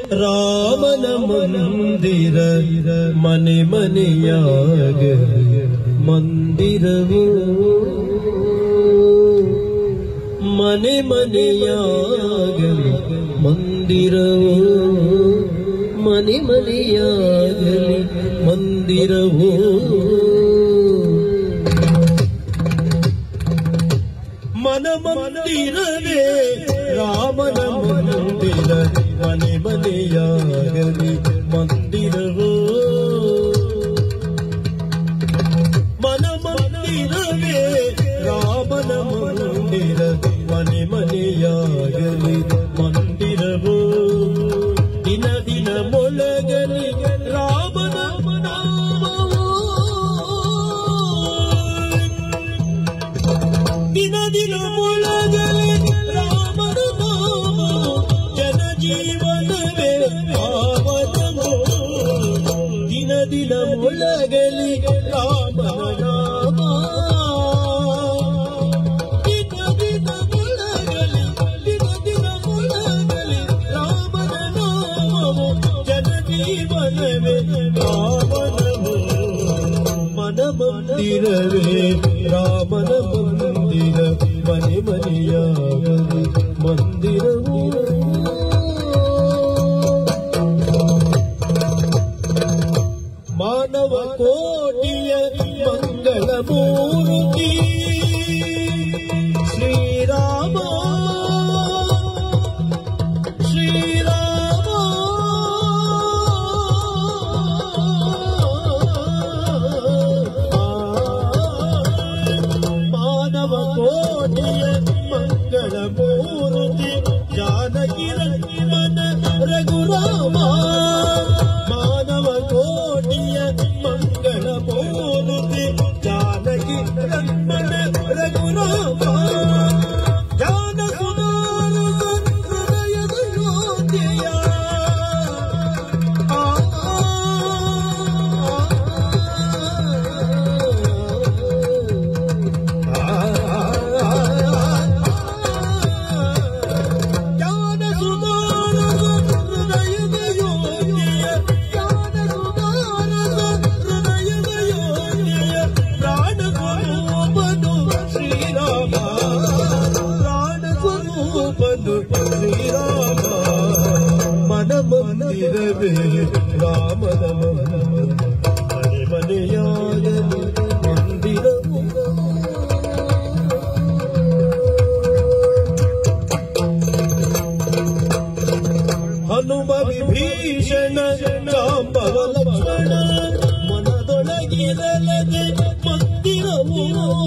ರಾಮನ ಮಂದಿರ ಮನೆ ಮನೆಯಾಗಲಿ ಮಂದಿರವು ಮನೆ ಮನೆಯಾಗಲಿ ಮಂದಿರವು ಮನೆ ಮನೆಯಾಗಲಿ ಮಂದಿರವು ಮನ ಮಂದಿರವೇ ರಾಮನ ಮಂದಿರ ಮನೆ ಮನೆಯಾಗಲಿ ಮಂದಿರವು ಮನ ಮಂದಿರವೇ ರಾಮನ ಮಂದಿರ ಮನೆ ಮನೆಯಾಗಲಿ ಮಂದಿರವು ದಿನ ದಿನ ಮೊಳಗಲಿ ರಾಮನ ನಾಮವು ದಿನ ದಿನ ಮೊಳಗಲಿ ರಾಮನ ನಾಮವು ಜನ ಜೀವನವೇ ಪಾವನವು ದಿನ ದಿನ ಮೊಳಗಲಿ ರಾಮನ ನಾಮ ದಿನ ದಿನ ಮೊಳಗಲಿ ದಿನ ದಿನ ಮೊಳಗಲಿ ರಾಮನ ನಾಮವು ಜನ ಜೀವನವೇ ಪಾವನವು ಮನ ಮಂದಿರವೇ ರಾಮನ ಮಂದಿರ ಮನೆ ಮನೆಯಾಗಲಿ ಮಂದಿರವು ಮಾನವ ಕೋಟಿಯ ಮಂಗಳ ಮೂರ್ತಿ ಶ್ರೀರಾಮ ಶ್ರೀರಾಮ ಮಾನವ ಕೋಟಿಯ ಮಂಗಳ ಮೂರ್ತಿ ಜಾನಕಿ ರಂಗನ ರಘುರಾಮ ಮಾನವ ಕೋಟಿಯ ಮಂಗಳ ಮೂರ್ತಿ ಜಾನಕಿ ರಂಗನ ರಘುರಾಮ ಜ್ಞಾನ ಸುಧಾರಕ ಹೃದಯದ ಜ್ಯೋತಿಯ ಆ ಜ್ಞಾನ ಸುಧಾರಕ ಹೃದಯದ ಯೋಗಿಯ ಜ್ಞಾನ ಸುಧಾರಕ ಹೃದಯದ ಯೋಗಿಯ ಪ್ರಾಣ ಸ್ವರೂಪನು ಶ್ರೀರಾಮ ಪ್ರಾಣ ಸ್ವರೂಪನು ಶ್ರೀರಾಮ ಮನ ಮಂದಿರವೇ ರಾಮನ ಮನೆ ಮನೆಯಾಗಲಿ ಮಂದಿರವು ಹನುಮ ವಿಭೀಷಣ ಜಾಂಬವ ಲಕ್ಷ್ಮಣ ಮನದೊಳಗಿರಲದೆ ಮಂದಿರವು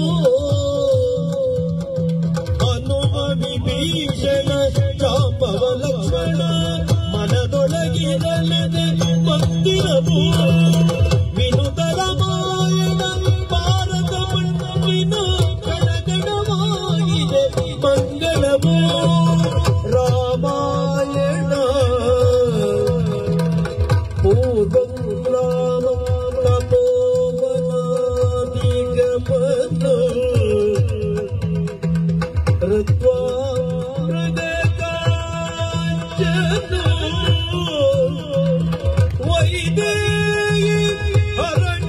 ಹನುಮ ವಿಭೀಷಣ ಜಾಂಬವ ಲಕ್ಷ್ಮಣ ಮನದೊಳಗಿರಲದೆ ಮಂದಿರವು ವಿನುತರ ಮಾಯನ ಭಾರತ ಮಣ್ಣಿನ ಕಣಗಣವಾಗಿದೆ ಮಂಗಳವು ರಾಮಾಯಣ ಪೂರ್ವಂ ರಾಮ ತಪೋವನಾದಿಗಮನ ಋತ್ವಾ ಮೃಗಕಾಂಚನ ವೈದೇಹಿ ಹರಣ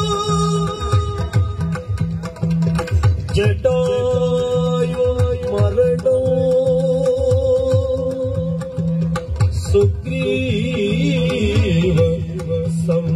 ಜಟಾಯು ಮರಣ ಸುಗ್ರೀವ ಸಂಹಾರ